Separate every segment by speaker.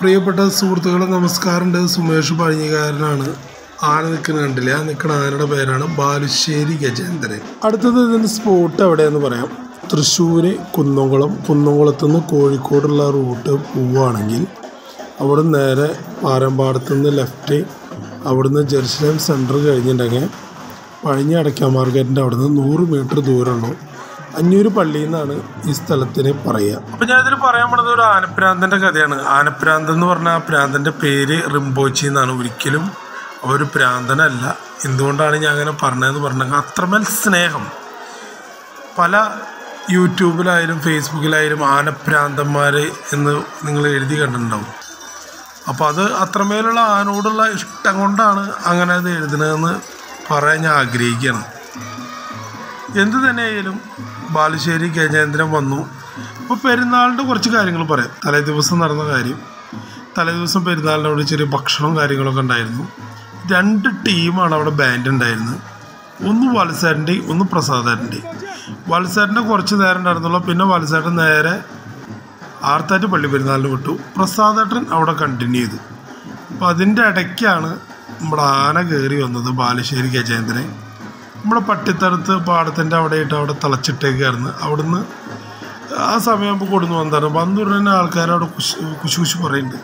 Speaker 1: പ്രിയപ്പെട്ട സുഹൃത്തുക്കളെ നമസ്കാരമുണ്ട് സുമേഷ് പഴഞ്ഞിക്കാരനാണ് ആന നിൽക്കുന്ന കണ്ടില്ല ആ നിൽക്കുന്ന ആനയുടെ പേരാണ് ബാലുശ്ശേരി ഗജേന്ദ്രൻ അടുത്തത് ഇതിൻ്റെ സ്പോട്ട് എവിടെയെന്ന് പറയാം തൃശ്ശൂർ കുന്നംകുളം കുന്നംകുളത്ത് നിന്ന് കോഴിക്കോടുള്ള റൂട്ട് പോവുകയാണെങ്കിൽ അവിടെ നേരെ പാരമ്പാടത്ത് നിന്ന് ലെഫ്റ്റ് അവിടുന്ന് ജെറുസലേം സെൻറ്റർ കഴിഞ്ഞിട്ടുണ്ടെങ്കിൽ പഴഞ്ഞ അടയ്ക്ക മാർക്കറ്റിൻ്റെ അവിടുന്ന് നൂറ് മീറ്റർ ദൂരമുള്ളൂ അഞ്ഞൂര് പള്ളിയിൽ നിന്നാണ് ഈ സ്ഥലത്തിന് പറയുക അപ്പം ഞാനിതിൽ പറയാൻ പോണത് ഒരു ആനപ്രാന്തൻ്റെ കഥയാണ് ആനപ്രാന്തൻ എന്ന് പറഞ്ഞാൽ ആ പ്രാന്തൻ്റെ പേര് റിംബോച്ചി എന്നാണ് ഒരിക്കലും ഒരു പ്രാന്തനല്ല എന്തുകൊണ്ടാണ് ഞാൻ അങ്ങനെ പറഞ്ഞതെന്ന് പറഞ്ഞെങ്കിൽ അത്രമേൽ സ്നേഹം പല യൂട്യൂബിലായാലും ഫേസ്ബുക്കിലായാലും ആനപ്രാന്തന്മാർ എന്ന് നിങ്ങൾ എഴുതി കണ്ടിട്ടുണ്ടാവും അപ്പോൾ അത് അത്രമേലുള്ള ആനോടുള്ള ഇഷ്ടം കൊണ്ടാണ് അങ്ങനെ അത് എഴുതുന്നതെന്ന് പറയാൻ ഞാൻ ആഗ്രഹിക്കുകയാണ് എന്ത് തന്നെയായാലും ബാലുശ്ശേരി ഗജേന്ദ്രൻ വന്നു ഇപ്പോൾ പെരുന്നാളിൻ്റെ കുറച്ച് കാര്യങ്ങൾ പറയാം തലേ ദിവസം നടന്ന കാര്യം തലേ ദിവസം പെരുന്നാളിൻ്റെ അവിടെ ചെറിയ ഭക്ഷണവും കാര്യങ്ങളൊക്കെ ഉണ്ടായിരുന്നു രണ്ട് ടീമാണ് അവിടെ ബാൻഡ് ഉണ്ടായിരുന്നത് ഒന്ന് വത്സരൻ്റെ ഒന്ന് പ്രസാദേട്ടൻ്റെ വത്സരൻ്റെ കുറച്ച് നേരം ഉണ്ടായിരുന്നുള്ളൂ പിന്നെ വത്സരൻ നേരെ ആർത്താറ്റ് പള്ളി പെരുന്നാളിന് വിട്ടു പ്രസാദേട്ടൻ അവിടെ കണ്ടിന്യൂ ചെയ്തു അപ്പോൾ അതിൻ്റെ ഇടയ്ക്കാണ് നമ്മുടെ ആന കയറി വന്നത് ബാലുശ്ശേരി ഗജേന്ദ്രൻ നമ്മുടെ പട്ടിത്തടുത്ത് പാടത്തിൻ്റെ അവിടെ ഇട്ട് അവിടെ തിളച്ചിട്ടേക്കായിരുന്നു അവിടുന്ന് ആ സമയമാകുമ്പോൾ കൊടുന്ന് വന്നാണ് വന്നുടനെ ആൾക്കാർ അവിടെ കുശ് കുശി കുശി പറയുന്നുണ്ട്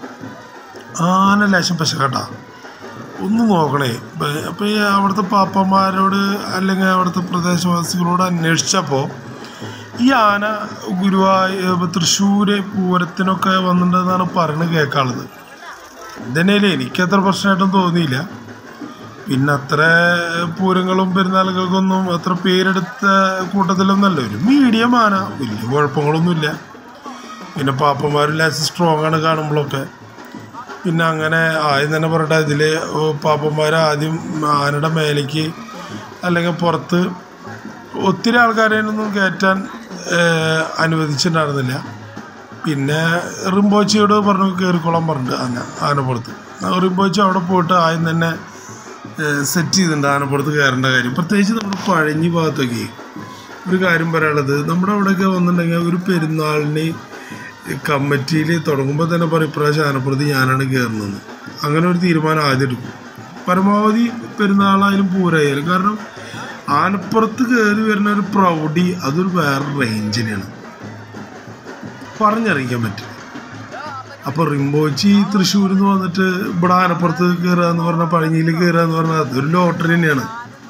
Speaker 1: ആന ലേശം പശക്കാട്ടാ ഒന്ന് നോക്കണേ അപ്പോൾ ഈ അവിടുത്തെ പാപ്പന്മാരോട് അല്ലെങ്കിൽ അവിടുത്തെ പ്രദേശവാസികളോട് അന്വേഷിച്ചപ്പോൾ ഈ ആന ഗുരുവായൂർ തൃശ്ശൂർ പൂരത്തിനൊക്കെ വന്നിട്ടുണ്ടെന്നാണ് പറയുന്നത് കേൾക്കാനുള്ളത് എന്തിനേലും എനിക്കത്ര പ്രശ്നമായിട്ടും തോന്നിയില്ല പിന്നെ അത്ര പൂരങ്ങളും പെരുന്നാളുകൾക്കൊന്നും അത്ര പേരെടുത്ത കൂട്ടത്തിലൊന്നല്ല ഒരു മീഡിയം ആന വലിയ കുഴപ്പങ്ങളൊന്നുമില്ല പിന്നെ പാപ്പന്മാരും ലാസ്റ്റ് സ്ട്രോങ് ആണ് കാണുമ്പോഴൊക്കെ പിന്നെ അങ്ങനെ ആദ്യം തന്നെ പറയട്ടെ ഇതിൽ പാപ്പന്മാർ ആദ്യം ആനയുടെ മേലേക്ക് അല്ലെങ്കിൽ പുറത്ത് ഒത്തിരി ആൾക്കാരെയൊന്നും കയറ്റാൻ ഏഹ്, അനുവദിച്ചിട്ടുണ്ടായിരുന്നില്ല പിന്നെ റിംബോച്ചിയോട് പറഞ്ഞു കയറിക്കോളാൻ പറഞ്ഞിട്ട് ആന ആനപ്പുറത്ത് റിംബോച്ചി അവിടെ പോയിട്ട് ആദ്യം തന്നെ സെറ്റ് ചെയ്തിട്ടുണ്ട് ആനപ്പുറത്ത് കയറേണ്ട കാര്യം പ്രത്യേകിച്ച് നമ്മുടെ പഴഞ്ഞി ഭാഗത്തൊക്കെ ഒരു കാര്യം പറയാനുള്ളത് നമ്മുടെ അവിടെയൊക്കെ വന്നിട്ടുണ്ടെങ്കിൽ ഒരു പെരുന്നാളിന് കമ്മിറ്റിയിൽ തുടങ്ങുമ്പോൾ തന്നെ പറയും ഇപ്രാവശ്യം ആനപ്പുറത്ത് ഞാനാണ് കയറുന്നത് അങ്ങനെ ഒരു തീരുമാനം ആദ്യം എടുക്കും പരമാവധി പെരുന്നാളായാലും പൂരായാലും കാരണം ആനപ്പുറത്ത് കയറി വരുന്ന ഒരു പ്രൗഢി അതൊരു വേറെ റേഞ്ചിനെയാണ് പറഞ്ഞറിയിക്കാൻ പറ്റില്ല അപ്പോൾ റിംബോച്ചി തൃശ്ശൂരിൽ നിന്ന് വന്നിട്ട് ഇവിടെ ആനപ്പുറത്ത് കയറുക എന്ന് പറഞ്ഞാൽ പഴഞ്ഞിയിൽ കയറുക എന്ന് പറഞ്ഞാൽ അതൊരു ലോട്ടറി തന്നെയാണ്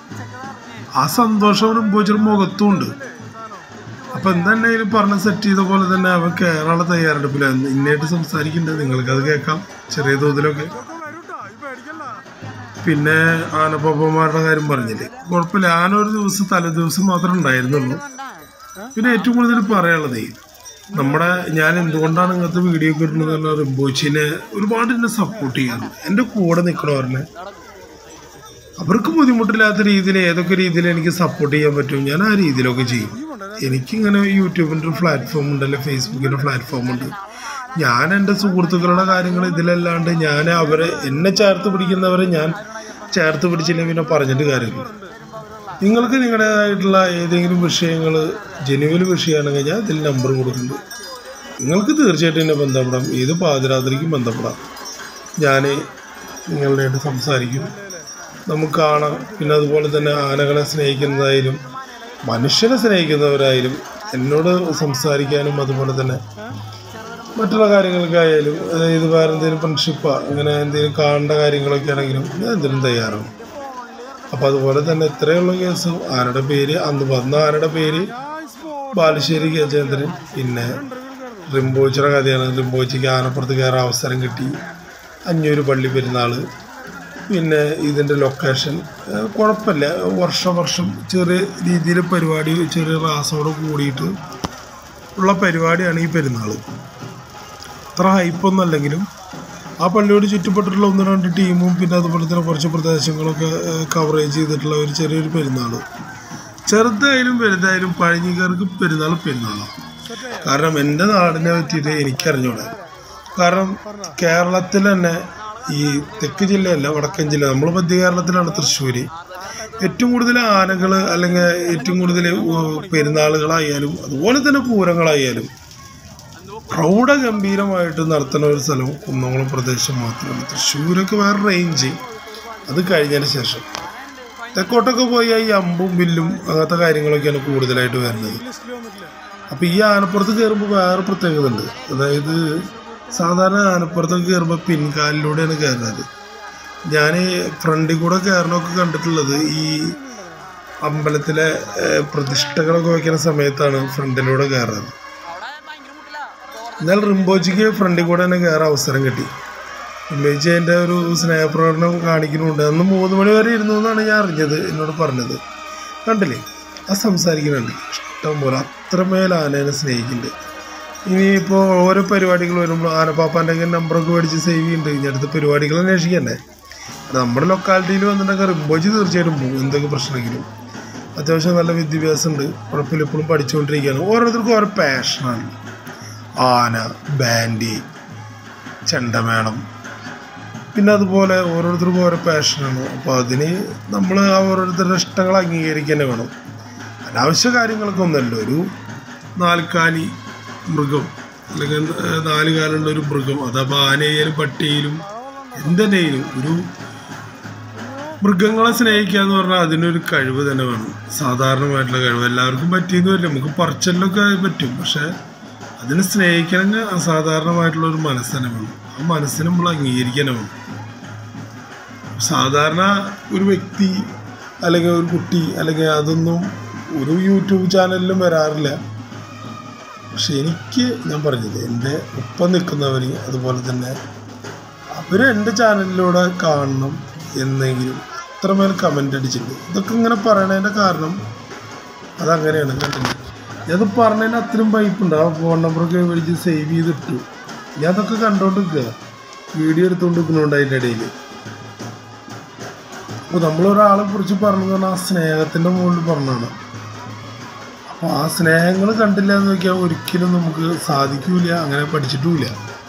Speaker 1: ആ സന്തോഷം റിംബോച്ചിയുടെ മുഖത്തും ഉണ്ട് അപ്പം എന്തായാലും പറഞ്ഞ് സെറ്റ് ചെയ്ത പോലെ തന്നെ അവൻ കയറാനുള്ള തയ്യാറെടുപ്പിലാണ് ഇന്നായിട്ട് സംസാരിക്കുന്നുണ്ട് നിങ്ങൾക്കത് കേൾക്കാം ചെറിയ തോതിലൊക്കെ പിന്നെ ആനപ്പാപ്പന്മാരുടെ കാര്യം പറഞ്ഞില്ലേ കുഴപ്പമില്ല ആന ഒരു ദിവസം തലേ ദിവസം മാത്രമേ ഉണ്ടായിരുന്നുള്ളൂ പിന്നെ ഏറ്റവും കൂടുതൽ പറയാനുള്ളതേ നമ്മുടെ ഞാൻ എന്തുകൊണ്ടാണ് ഇങ്ങനത്തെ വീഡിയോ ഒക്കെ ഇടുന്നത് പറഞ്ഞാൽ റിംബോച്ചിനെ ഒരുപാട് എന്നെ സപ്പോർട്ട് ചെയ്യാറുണ്ട് എൻ്റെ കൂടെ നിൽക്കണവരനെ അവർക്ക് ബുദ്ധിമുട്ടില്ലാത്ത രീതിയിൽ ഏതൊക്കെ രീതിയിൽ എനിക്ക് സപ്പോർട്ട് ചെയ്യാൻ പറ്റും ഞാൻ ആ രീതിയിലൊക്കെ ചെയ്യും എനിക്കിങ്ങനെ യൂട്യൂബിൻ്റെ ഒരു പ്ലാറ്റ്ഫോം ഉണ്ട് അല്ലെങ്കിൽ ഫേസ്ബുക്കിൻ്റെ പ്ലാറ്റ്ഫോം ഉണ്ട് ഞാൻ എൻ്റെ സുഹൃത്തുക്കളുടെ കാര്യങ്ങൾ ഇതിലല്ലാണ്ട് ഞാൻ അവരെ എന്നെ ചേർത്ത് പിടിക്കുന്നവരെ ഞാൻ ചേർത്ത് പിടിച്ചില്ലെങ്കിൽ പിന്നെ പറഞ്ഞിട്ട് കാര്യമില്ല നിങ്ങൾക്ക് നിങ്ങളുടേതായിട്ടുള്ള ഏതെങ്കിലും വിഷയങ്ങൾ ജനുവൽ വിഷയമാണെങ്കിൽ ഞാൻ ഇതിൽ നമ്പർ കൊടുക്കുന്നുണ്ട് നിങ്ങൾക്ക് തീർച്ചയായിട്ടും എന്നെ ബന്ധപ്പെടാം ഏത് പാതിരാത്രിക്കും ബന്ധപ്പെടാം ഞാൻ നിങ്ങളുടെ ആയിട്ട് സംസാരിക്കും നമുക്ക് കാണാം പിന്നെ അതുപോലെ തന്നെ ആനകളെ സ്നേഹിക്കുന്നതായാലും മനുഷ്യനെ സ്നേഹിക്കുന്നവരായാലും എന്നോട് സംസാരിക്കാനും അതുപോലെ തന്നെ മറ്റുള്ള കാര്യങ്ങൾക്കായാലും അതായത് വേറെ എന്തെങ്കിലും ഫ്രണ്ട്ഷിപ്പാ അങ്ങനെ എന്തെങ്കിലും കാണേണ്ട കാര്യങ്ങളൊക്കെ ആണെങ്കിലും ഞാൻ എന്തിനും തയ്യാറാണ് അപ്പം അതുപോലെ തന്നെ ഇത്രയുള്ള കേസ് ആനയുടെ പേര് അന്ന് വന്ന ആനയുടെ പേര് ബാലുശ്ശേരി ഗജേന്ദ്രൻ പിന്നെ റിംബോച്ചിയുടെ കഥയാണ് റിംബോച്ചിക്ക് ആനപ്പുറത്ത് കയറാൻ അവസരം കിട്ടി അഞ്ഞൂറ് പള്ളി പെരുന്നാൾ പിന്നെ ഇതിൻ്റെ ലൊക്കേഷൻ ഏഹ് കുഴപ്പമില്ല വർഷം വർഷം ചെറിയ രീതിയിൽ പരിപാടി ചെറിയ റാസോട് കൂടിയിട്ട് ഉള്ള പരിപാടിയാണ് ഈ പെരുന്നാൾ അത്ര ഹൈപ്പൊന്നും അല്ലെങ്കിലും ആ പള്ളിയോട് ചുറ്റപ്പെട്ടിട്ടുള്ള ഒന്ന് രണ്ട് ടീമും പിന്നെ അതുപോലെ തന്നെ കുറച്ച് പ്രദേശങ്ങളൊക്കെ കവറേജ് ചെയ്തിട്ടുള്ള ഒരു ചെറിയൊരു പെരുന്നാൾ ചെറുതായാലും വലുതായാലും പഴഞ്ഞിക്കാർക്ക് പെരുന്നാൾ പെരുന്നാളാണ് കാരണം എൻ്റെ നാടിനെ പറ്റിയിട്ട് എനിക്കറിഞ്ഞൂടാ കാരണം കേരളത്തിൽ തന്നെ ഈ തെക്ക് ജില്ലയല്ല വടക്കൻ ജില്ല നമ്മൾ മധ്യ കേരളത്തിലാണ് തൃശ്ശൂർ ഏറ്റവും കൂടുതൽ ആനകൾ അല്ലെങ്കിൽ ഏറ്റവും കൂടുതൽ പെരുന്നാളുകളായാലും അതുപോലെ തന്നെ പൂരങ്ങളായാലും പ്രൗഢഗംഭീരമായിട്ട് നടത്തുന്ന ഒരു സ്ഥലം കുന്നംകുളം പ്രദേശം മാത്രമാണ് തൃശ്ശൂരൊക്കെ വേറെ റേഞ്ച് അത് കഴിഞ്ഞതിന് ശേഷം തെക്കോട്ടൊക്കെ പോയി ഈ അമ്പും വില്ലും അങ്ങനത്തെ കാര്യങ്ങളൊക്കെയാണ് കൂടുതലായിട്ട് വരുന്നത് അപ്പോൾ ഈ ആനപ്പുറത്ത് കയറുമ്പോൾ വേറെ പ്രത്യേകത ഉണ്ട് അതായത് സാധാരണ ആനപ്പുറത്തൊക്കെ കയറുമ്പോൾ പിൻകാലിലൂടെയാണ് കയറുന്നത് ഞാൻ ഫ്രണ്ടിൽ കൂടെ കയറണമൊക്കെ കണ്ടിട്ടുള്ളത് ഈ അമ്പലത്തിലെ ഏഹ്, പ്രതിഷ്ഠകളൊക്കെ വയ്ക്കുന്ന സമയത്താണ് ഫ്രണ്ടിലൂടെ കയറുന്നത് എന്നാൽ റിംബോജിക്ക് ഫ്രണ്ടിൽ കൂടെ തന്നെ കയറാൻ അവസരം കിട്ടി റിംബോജി അതിൻ്റെ ഒരു സ്നേഹപ്രകടനം കാണിക്കുന്നുണ്ട് അന്ന് മൂന്ന് മണി വരെ ഇരുന്നു എന്നാണ് ഞാൻ അറിഞ്ഞത് എന്നോട് പറഞ്ഞത് കണ്ടില്ലേ ആ സംസാരിക്കുന്നുണ്ട് ഇഷ്ടം പോലെ അത്രമേൽ ആനേനെ സ്നേഹിക്കുന്നുണ്ട് ഇനിയിപ്പോൾ ഓരോ പരിപാടികൾ വരുമ്പോൾ ആനപ്പാപ്പാൻ്റെ നമ്പറൊക്കെ മേടിച്ച് സേവ് ചെയ്യുന്നുണ്ട് ഇനി അടുത്ത പരിപാടികൾ അന്വേഷിക്കണ്ടേ നമ്മുടെ ലൊക്കാലിറ്റിയിൽ വന്നിട്ടുണ്ടെങ്കിൽ റിംബോജി തീർച്ചയായിട്ടും പോകും എന്തൊക്കെ പ്രശ്നമെങ്കിലും അത്യാവശ്യം നല്ല വിദ്യാഭ്യാസമുണ്ട് കുഴപ്പമില്ല ഇപ്പോഴും പഠിച്ചുകൊണ്ടിരിക്കുകയാണ് ഓരോരുത്തർക്കും ഓരോ പാഷനാണ് ആന ബാൻഡ് ചെണ്ടമേളം പിന്നെ അതുപോലെ ഓരോരുത്തർക്കും ഓരോ പാഷനാണ് അപ്പോൾ അതിന് നമ്മൾ ഓരോരുത്തരുടെ ഇഷ്ടങ്ങൾ അംഗീകരിക്കുക തന്നെ വേണം അനാവശ്യ കാര്യങ്ങളൊക്കെ ഒന്നല്ല ഒരു നാൽക്കാലി മൃഗം അല്ലെങ്കിൽ ഏഹ്, നാല് കാലുള്ള ഒരു മൃഗം അതപ്പോൾ ആനയായാലും പട്ടിയിലും എന്തിനേലും ഒരു മൃഗങ്ങളെ സ്നേഹിക്കുക എന്ന് പറഞ്ഞാൽ അതിനൊരു കഴിവ് തന്നെ വേണം സാധാരണമായിട്ടുള്ള കഴിവ് എല്ലാവർക്കും പറ്റിയെന്ന് വരില്ല നമുക്ക് പറച്ചലിലൊക്കെ പറ്റും പക്ഷെ അതിനെ സ്നേഹിക്കണമെങ്കിൽ അസാധാരണമായിട്ടുള്ള ഒരു മനസ്സ് തന്നെ വേണം ആ മനസ്സിനെ നമ്മൾ അംഗീകരിക്കാൻ വേണം സാധാരണ ഒരു വ്യക്തി അല്ലെങ്കിൽ ഒരു കുട്ടി അല്ലെങ്കിൽ അതൊന്നും ഒരു യൂട്യൂബ് ചാനലിലും വരാറില്ല പക്ഷെ എനിക്ക് ഞാൻ പറഞ്ഞത് എൻ്റെ ഒപ്പം നിൽക്കുന്നവർ അതുപോലെ തന്നെ അവർ എൻ്റെ ചാനലിലൂടെ കാണണം എന്നെങ്കിലും അത്രമേൽ കമൻ്റ് അടിച്ചിട്ടുണ്ട് ഇതൊക്കെ ഇങ്ങനെ പറയണതിൻ്റെ കാരണം അതങ്ങനെയാണ് കണ്ടില്ല ഞാനത് പറഞ്ഞതിന് അത്രയും പൈപ്പുണ്ട് ആ ഫോൺ നമ്പറൊക്കെ വിളിച്ച് സേവ് ചെയ്തിട്ടു ഞാൻ അതൊക്കെ കണ്ടോണ്ട് നിൽക്കുക വീഡിയോ എടുത്തുകൊണ്ട് നിൽക്കുന്നുണ്ട് അതിൻ്റെ ഇടയിൽ അപ്പോൾ നമ്മളൊരാളെ കുറിച്ച് പറഞ്ഞു പറഞ്ഞാൽ ആ സ്നേഹത്തിൻ്റെ മുകളിൽ പറഞ്ഞാണ് അപ്പോൾ ആ സ്നേഹങ്ങൾ കണ്ടില്ല എന്ന് നോക്കിയാൽ ഒരിക്കലും നമുക്ക് സാധിക്കൂല അങ്ങനെ പഠിച്ചിട്ടുമില്ല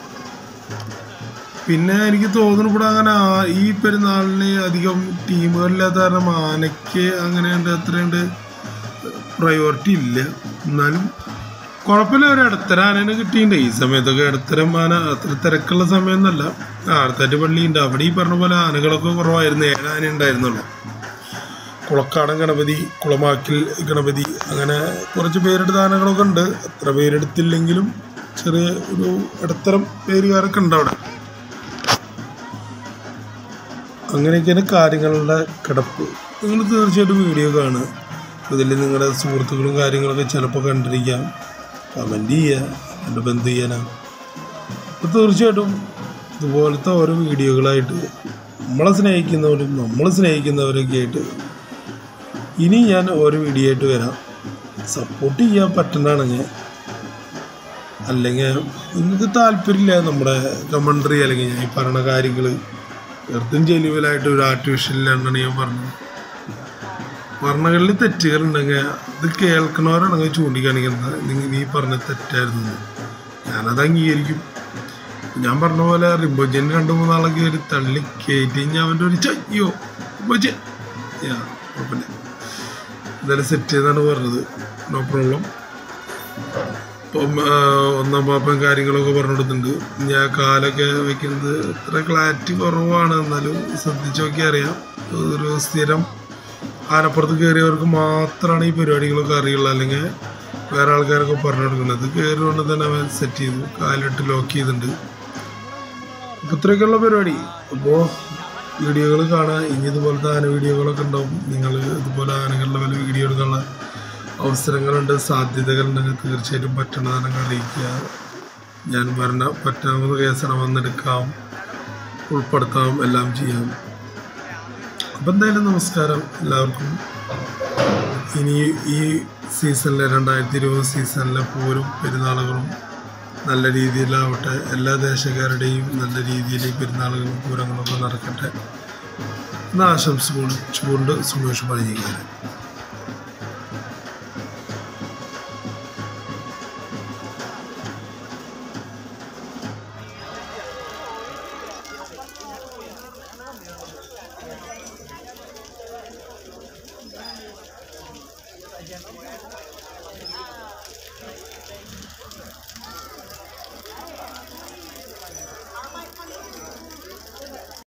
Speaker 1: പിന്നെ എനിക്ക് തോന്നുന്നു ഇവിടെ അങ്ങനെ ആ- ഈ പെരുന്നാളിന് അധികം ടീമുകളില്ലാത്ത കാരണം ആനയ്ക്ക് അങ്ങനെയുണ്ട് അത്രയുണ്ട് പ്രയോറിറ്റി ഇല്ല എന്നാലും കുഴപ്പമില്ല ഒരു ഇടത്തര ആനേനെ കിട്ടിയിട്ടുണ്ട് ഈ സമയത്തൊക്കെ ഇടത്തരം ആന അത്ര തിരക്കുള്ള സമയമൊന്നുമല്ല ആർത്താറ്റ് പള്ളിയുണ്ട് അവിടെ ഈ പറഞ്ഞ പോലെ ആനകളൊക്കെ കുറവായിരുന്നു ഏഴ് ആന ഉണ്ടായിരുന്നുള്ളൂ കുളക്കാടൻ ഗണപതി കുളമാക്കിൽ ഗണപതി അങ്ങനെ കുറച്ച് പേരെടുത്ത ആനകളൊക്കെ ഉണ്ട് അത്ര പേരെടുത്തില്ലെങ്കിലും ചെറിയ ഒരു ഇടത്തരം പേരുകാരൊക്കെ ഉണ്ട് അവിടെ അങ്ങനെയൊക്കെയാണ് കാര്യങ്ങളുടെ കിടപ്പ് നിങ്ങൾ തീർച്ചയായിട്ടും വീഡിയോ കാണുക ഇതിൽ നിങ്ങളുടെ സുഹൃത്തുക്കളും കാര്യങ്ങളൊക്കെ ചിലപ്പോൾ കണ്ടിരിക്കാം കമൻറ്റ് ചെയ്യുക എൻ്റെ ബന്ധു ചെയ്യാനാണ് അപ്പോൾ തീർച്ചയായിട്ടും ഇതുപോലത്തെ ഓരോ വീഡിയോകളായിട്ട് നമ്മളെ സ്നേഹിക്കുന്നവരും നമ്മൾ സ്നേഹിക്കുന്നവരൊക്കെ ആയിട്ട് ഇനി ഞാൻ ഓരോ വീഡിയോ ആയിട്ട് വരാം സപ്പോർട്ട് ചെയ്യാൻ പറ്റുന്നതാണെങ്കിൽ അല്ലെങ്കിൽ നിങ്ങൾക്ക് താല്പര്യമില്ല നമ്മുടെ കമൻട്രി അല്ലെങ്കിൽ ഞാൻ ഈ പറയുന്ന കാര്യങ്ങൾ വെറുതും ജെനുവലായിട്ട് ഒരു ആർട്ടിഫിഷ്യലിലാണെന്നാണ് ഞാൻ പറഞ്ഞത് വർണ്ണകളിൽ തെറ്റുകളുണ്ടെങ്കിൽ ഇത് കേൾക്കണവരാണെങ്കിൽ ചൂണ്ടിക്കാണിക്കുന്നത് നിങ്ങൾ നീ പറഞ്ഞ തെറ്റായിരുന്നു എന്ന്. ഞാനത് അംഗീകരിക്കും ഞാൻ പറഞ്ഞ പോലെ റിംബോജൻ രണ്ട് മൂന്നാളെ കയറി തള്ളി കയറ്റി ഞാൻ അവൻ്റെ ഒരു ചയ്യോ റിംബോജൻ യാ കുഴപ്പമില്ല എന്തായാലും സെറ്റ് ചെയ്താണ് പറഞ്ഞത് നോ പ്രോബ്ലം ഇപ്പം ആ, ഒന്നാം പാപ്പൻ കാര്യങ്ങളൊക്കെ പറഞ്ഞു കൊടുത്തിട്ടുണ്ട് ഞാൻ കാലൊക്കെ വെക്കുന്നത് ഇത്ര ക്ലാരിറ്റി കുറവാണ് എന്നാലും ശ്രദ്ധിച്ച് നോക്കി അറിയാം ഒരു സ്ഥിരം ആനപ്പുറത്ത് കയറിയവർക്ക് മാത്രമാണ് ഈ പരിപാടികളൊക്കെ അറിയുള്ളൂ അല്ലെങ്കിൽ വേറെ ആൾക്കാരൊക്കെ പറഞ്ഞു കൊടുക്കുന്നത് കയറിക്കൊണ്ട് തന്നെ അവൻ സെറ്റ് ചെയ്തു കാലിട്ട് ലോക്ക് ചെയ്തിട്ടുണ്ട് അപ്പോൾ ഇത്രയൊക്കെയുള്ള പരിപാടി അപ്പോൾ വീഡിയോകൾ കാണാൻ ഇനി ഇതുപോലത്തെ ആന വീഡിയോകളൊക്കെ ഉണ്ടാവും നിങ്ങൾ ഇതുപോലെ ആനകളുടെ വല്ല വീഡിയോ എടുക്കാനുള്ള അവസരങ്ങളുണ്ട് സാധ്യതകളുണ്ടെങ്കിൽ തീർച്ചയായിട്ടും പറ്റണതാണെങ്കിൽ അറിയിക്കുക ഞാൻ പറഞ്ഞ പറ്റാവുന്ന കേസാണ് വന്നെടുക്കാം ഉൾപ്പെടുത്താം എല്ലാം ചെയ്യാം അപ്പം എന്തായാലും നമസ്കാരം എല്ലാവർക്കും ഇനി ഈ സീസണിലെ രണ്ടായിരത്തി ഇരുപത് സീസണിലെ പോരും പെരുന്നാളുകളും നല്ല രീതിയിലാവട്ടെ എല്ലാ ദേശക്കാരുടെയും നല്ല രീതിയിൽ ഈ പെരുന്നാളുകളും പൂരങ്ങളൊക്കെ നടക്കട്ടെ എന്ന് ആശംസിച്ചുകൊണ്ട് സുമേഷ് പഴഞ്ഞിക്കാരൻ